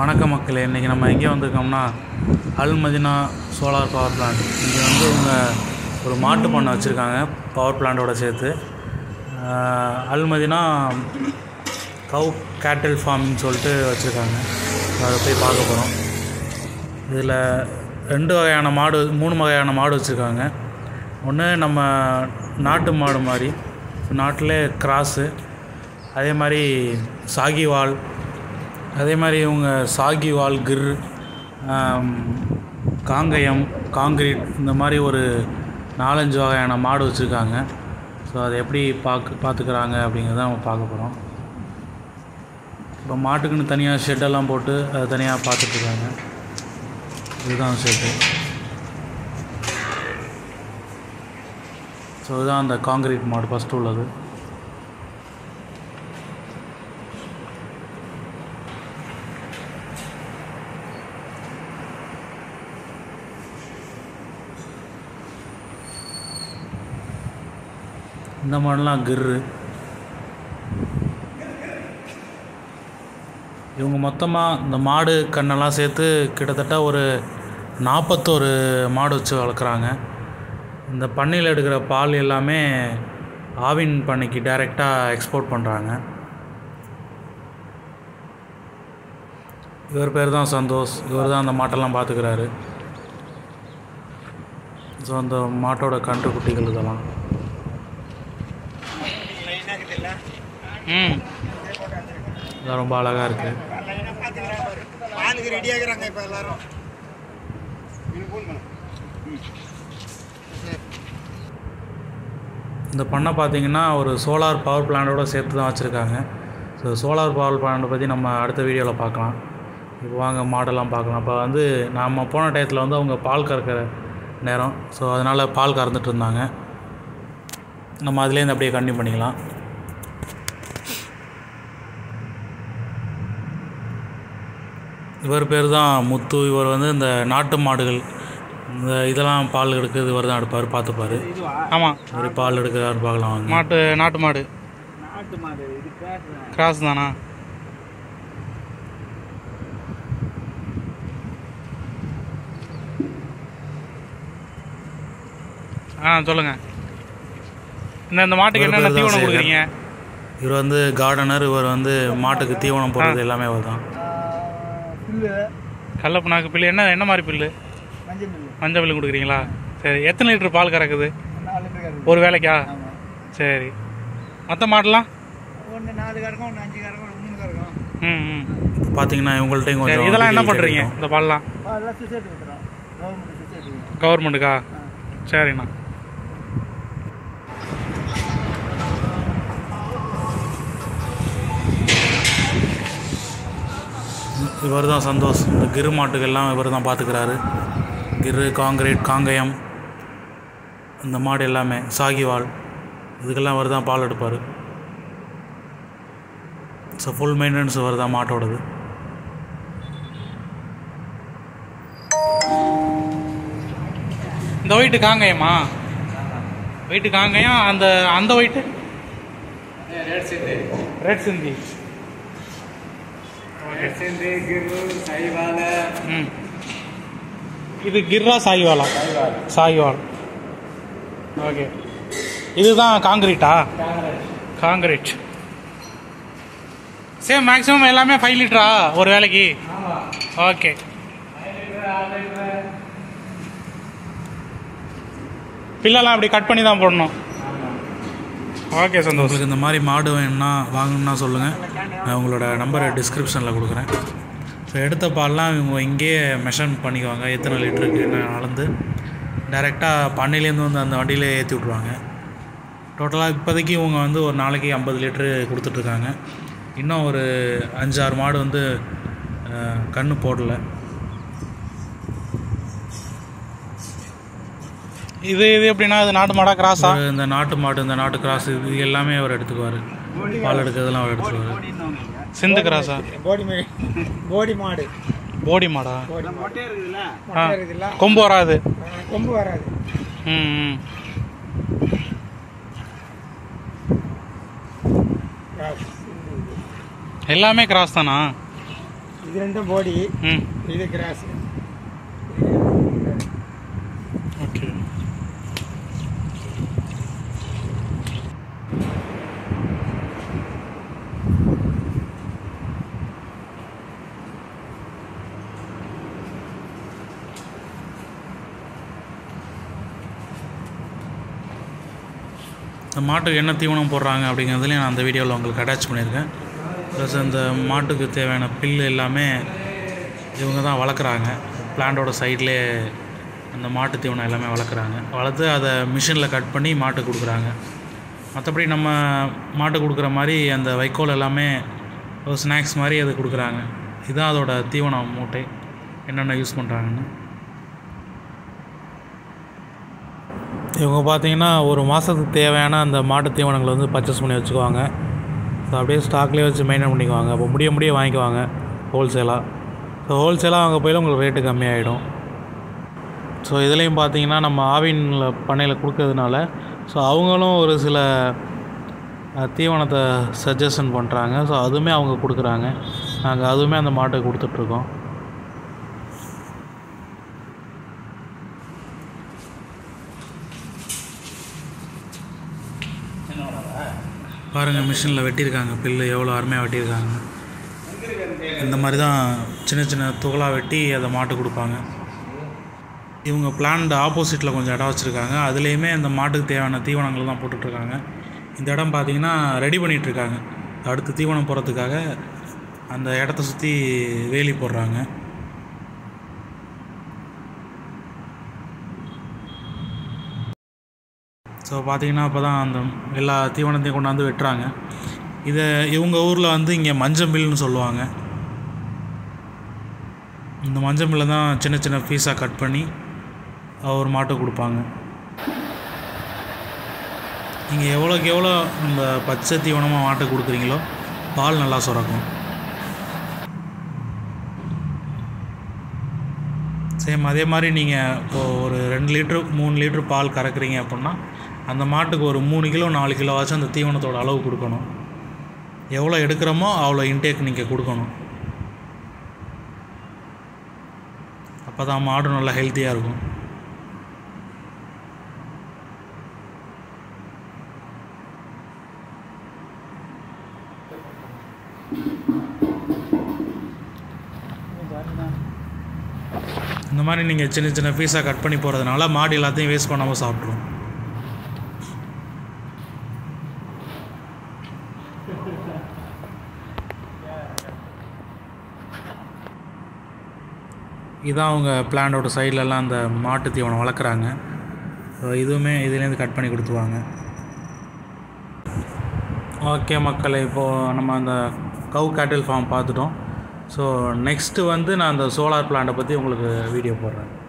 வணக்கம் மக்களே இன்றைக்கி நம்ம எங்கே வந்திருக்கோம்னா Al Madina solar power plant இங்கே வந்து இவங்க ஒரு மாட்டு பண்ணை வச்சுருக்காங்க பவர் பிளான்ட்டோட சேர்த்து ஆஹ், அல் மதினா கவு கேட்டில் ஃபார்மிங் சொல்லிட்டு வச்சுருக்காங்க அதை போய் பார்க்க போகிறோம் இதில் ரெண்டு வகையான மாடு மூணு வகையான மாடு வச்சுருக்காங்க ஒன்று நம்ம நாட்டு மாடு மாதிரி நாட்டிலே கிராஸு அதே மாதிரி சாகிவால் அதே மாதிரி இவங்க சாகிவால் கிர் ஆம், காங்கயம் காங்கிரீட் இந்த மாதிரி ஒரு நாலஞ்சு வகையான மாடு வச்சுருக்காங்க ஸோ அதை எப்படி பார்க்க பார்த்துக்கிறாங்க அப்படிங்கிறத நம்ம பார்க்க போகிறோம் இப்போ மாட்டுக்குன்னு தனியாக ஷெட்டெல்லாம் போட்டு அதை தனியாக பார்த்துட்ருக்காங்க இதுதான் ஷெட்டு ஸோ இதுதான் அந்த காங்கிரீட் மாடு ஃபஸ்ட்டு உள்ளது இந்த மாடெல்லாம் கிர்ரு இவங்க மொத்தமாக இந்த மாடு கண்ணெல்லாம் சேர்த்து கிட்டத்தட்ட ஒரு நாற்பத்தோரு மாடு வச்சு வளர்க்குறாங்க இந்த பண்ணையில் எடுக்கிற பால் எல்லாமே ஆவின் பண்ணைக்கு டைரெக்டாக எக்ஸ்போர்ட் பண்ணுறாங்க இவர் பேர் தான் சந்தோஷ் இவர் தான் அந்த மாட்டெல்லாம் பார்த்துக்கிறாரு ஸோ அந்த மாட்டோட கன்றுக்குட்டிகள் இதெல்லாம் ம் இதெல்லாம் ரொம்ப அழகாக இருக்குது பாலுக்கு ரெடி ஆகுறாங்க இப்போ எல்லாரும் இந்த பண்ணை பார்த்தீங்கன்னா ஒரு சோலார் பவர் பிளான்ட்டோட சேர்த்து தான் வச்சுருக்காங்க ஸோ சோலார் பவர் பிளான்ட்டை பற்றி நம்ம அடுத்த வீடியோவில் பார்க்கலாம் இப்போ வாங்க மாடெல்லாம் பார்க்கலாம் இப்போ வந்து நம்ம போன டயத்தில் வந்து அவங்க பால் கறக்கிற நேரம் ஸோ அதனால் பால் கறந்துட்டு இருந்தாங்க நம்ம அதுலேருந்து அப்படியே கண்டினியூ பண்ணிக்கலாம் இவர் பேர் தான் முத்து இவர் வந்து இந்த நாட்டு மாடுகள் இந்த இதெல்லாம் பால் எடுக்கிறது இவர் தான் எடுப்பார் பார்த்துப்பார் இதுவா ஆமாம் ஒரு பால் எடுக்கிறாரு பார்க்கலாம் வாங்க மாட்டு நாட்டு மாடு நாட்டு மாடு இது கிராஸ் தான். கிராஸ் தானா ஆ சொல்லுங்க இந்த இந்த மாட்டுக்கு ஒரு என்னென்ன பேர் தான் தீவனம் சேகர். கொடுக்குறீங்க இவர் வந்து கார்டனர் இவர் வந்து மாட்டுக்கு தீவனம் போடுறது எல்லாமே அவர் தான் ஆஹ், புல்லு கடல புண்ணாக்கு பில்லு என்ன என்ன மாதிரி பில்லு மஞ்சள் புல்லு மஞ்சள் பில்லு கொடுக்குறீங்களா சரி எத்தனை லிட்டர் பால் கறக்குது நாலு பேர் கறக்கும். ஒரு வேலைக்கா ஆமாம் சரி மற்ற மாடெல்லாம் ஒன்று நாலு கறக்கும் ஒன்று அஞ்சு கறக்கும் ஒன்று மூணு கறக்கும் ம் ம் பார்த்தீங்கன்னா இவங்கள்ட்டையும் சரி கொஞ்சம் இதெல்லாம் என்ன detail பண்ணுறீங்க கேட்கும். இந்த பால்லாம் எல்லாம் சுசேட் விட்டுறோம் கவர்மெண்ட் சுசேட் விட்டுறோம் கவர்மெண்ட்டுக்கா சரிண்ணா இவர் தான் சந்தோஷ் இந்த கிரு மாட்டுக்கெல்லாம் இவர் தான் பார்த்துக்கிறாரு கிரு காங்கிரீட் காங்கயம் இந்த மாடு எல்லாமே சாகிவால் இதுக்கெல்லாம் இவர் தான் பால் எடுப்பார் ஸோ ஃபுல் மெயின்டெனன்ஸ் இவர் தான் மாட்டோடது இந்த ஒயிட்டு காங்கயமா ஒயிட்டு காங்கயம் அந்த அந்த ஒயிட்டு ரெட் சிந்தி ம் இது கிர்ரா சாய்வாலா சாய்வால் ஓகே இதுதான் காங்கிரீட்டா காங்கிரீட் சேம் மேக்ஸிமம் எல்லாமே ஃபைவ் லிட்டரா ஒரு வேலைக்கு ஓகே பில்லெல்லாம் அப்படி கட் பண்ணி தான் போடணும் ஓகே சந்தோஷ் உங்களுக்கு இந்த மாதிரி மாடு வேணும்னா வாங்கணும்னா சொல்லுங்கள் நான் உங்களோட நம்பரை டிஸ்கிரிப்ஷனில் கொடுக்குறேன் ஸோ எடுத்த பால்லாம் இவங்க இங்கேயே மெஷர் பண்ணிக்குவாங்க எத்தனை லிட்டருக்கு என்ன அளந்து டைரெக்டாக பண்ணையிலேருந்து வந்து அந்த வண்டியிலே ஏற்றி விட்ருவாங்க டோட்டலாக இப்போதைக்கு இவங்க வந்து ஒரு நாளைக்கு ஐம்பது லிட்ரு கொடுத்துட்ருக்காங்க இன்னும் ஒரு அஞ்சாறு மாடு வந்து அஹ், கண்ணு போடல இது இது எப்படின்னா இது நாட்டு மாடா கிராஸா ஒரு இந்த நாட்டு மாடு இந்த நாட்டு கிராஸ் இது எல்லாமே அவர் எடுத்துக்குவார் பால் எடுக்கிறதெல்லாம் அவர் எடுத்துக்குவார் சிந்து கிராஸா போடி மாடு போடி மாடு போடி மாடா மொட்டை இருக்குதுல்ல ஆ. மொட்டை இருக்குதுல்ல கொம்பு வராது கொம்பு வராது ம் ம் எல்லாமே கிராஸ் தானா இது ரெண்டும் போடி ம் இது கிராஸ் ஓகே இந்த மாட்டுக்கு என்ன தீவனம் போடுறாங்க அப்படிங்கிறதுலையும் நான் அந்த வீடியோவில் உங்களுக்கு அட்டாச் பண்ணியிருக்கேன் ப்ளஸ் அந்த மாட்டுக்கு தேவையான பில் எல்லாமே இவங்க தான் வளர்க்குறாங்க பிளான்ட்டோட சைட்லேயே அந்த மாட்டு தீவனம் எல்லாமே வளர்க்குறாங்க வளர்த்து அதை மிஷினில் கட் பண்ணி மாட்டுக்கு கொடுக்குறாங்க மற்றபடி நம்ம மாட்டுக்கு கொடுக்குற மாதிரி அந்த வைக்கோல் எல்லாமே ஒரு ஸ்நாக்ஸ் மாதிரி அது கொடுக்குறாங்க இதுதான் அதோட தீவனம் மூட்டை என்னென்ன யூஸ் பண்ணுறாங்கன்னு இவங்க பார்த்தீங்கன்னா ஒரு மாதத்துக்கு தேவையான அந்த மாட்டு தீவனங்களை வந்து பர்ச்சேஸ் பண்ணி வச்சுக்குவாங்க ஸோ அப்படியே ஸ்டாக்லேயே வச்சு மெயின்டைன் பண்ணிக்குவாங்க அப்போ முடிய முடிய வாங்கிக்குவாங்க ஹோல்சேலாக ஸோ ஹோல்சேலாக வாங்க போயில உங்களுக்கு ரேட்டு கம்மியாகிடும் ஸோ இதுலேயும் பார்த்தீங்கன்னா நம்ம ஆவினில் பண்ணையில் கொடுக்கறதுனால ஸோ அவங்களும் ஒரு சில அஹ், தீவனத்தை சஜஷன் பண்ணுறாங்க ஸோ அதுவுமே அவங்க கொடுக்குறாங்க நாங்கள் அதுவுமே அந்த மாட்டுக்கு கொடுத்துட்ருக்கோம் பாருங்கள் மிஷினில் வெட்டியிருக்காங்க பில்லு எவ்வளோ அருமையாக வெட்டியிருக்காங்க இந்த மாதிரி தான் சின்ன சின்ன துகளாக வெட்டி அதை மாட்டு கொடுப்பாங்க இவங்க பிளான்ட் ஆப்போசிட்டில் கொஞ்சம் இடம் வச்சுருக்காங்க அதுலேயுமே இந்த மாட்டுக்கு தேவையான தீவனங்கள் தான் போட்டுட்ருக்காங்க இந்த இடம் பார்த்தீங்கன்னா ரெடி பண்ணிகிட்ருக்காங்க அடுத்து தீவனம் போடுறதுக்காக அந்த இடத்த சுற்றி வேலி போடுறாங்க ஸோ பார்த்தீங்கன்னா அப்போ தான் அந்த எல்லா தீவனத்தையும் கொண்டாந்து வெட்டுறாங்க இதை இவங்க ஊரில் வந்து இங்கே மஞ்சம்பில்னு சொல்லுவாங்க இந்த மஞ்சம்பில்லை தான் சின்ன சின்ன பீஸாக கட் பண்ணி ஒரு மாட்டுக்கு கொடுப்பாங்க நீங்கள் எவ்வளோக்கு எவ்வளோ இந்த பச்சை தீவனமாக மாட்டுக்கு கொடுக்குறீங்களோ பால் நல்லா சுரக்கும் சேம் அதே மாதிரி நீங்கள் இப்போது ஒரு ரெண்டு லிட்ரு மூணு லிட்ரு பால் கறக்குறீங்க அப்படின்னா அந்த மாட்டுக்கு ஒரு மூணு கிலோ நாலு கிலோவாச்சும் அந்த தீவனத்தோட அளவு கொடுக்கணும் எவ்வளோ எடுக்கிறோமோ அவ்வளோ இன்டேக் நீங்கள் கொடுக்கணும் அப்போ தான் மாடு நல்லா ஹெல்த்தியாக இருக்கும் இந்த மாதிரி நீங்கள் சின்ன சின்ன பீஸாக கட் பண்ணி போகிறதுனால மாடு எல்லாத்தையும் வேஸ்ட் பண்ணாமல் சாப்பிட்ரும் இதான் அவங்க பிளான்டோட சைட்லலாம் அந்த மாட்டு தீவனம் வளர்க்குறாங்க ஸோ இதுவுமே இதுலேருந்து கட் பண்ணி கொடுத்துருவாங்க ஓகே மக்களே இப்போது நம்ம அந்த கவு கேட்டில் ஃபார்ம் பார்த்துட்டோம் ஸோ நெக்ஸ்ட்டு வந்து நான் அந்த சோலார் பிளான்ட்டை பற்றி உங்களுக்கு வீடியோ போடுறேன்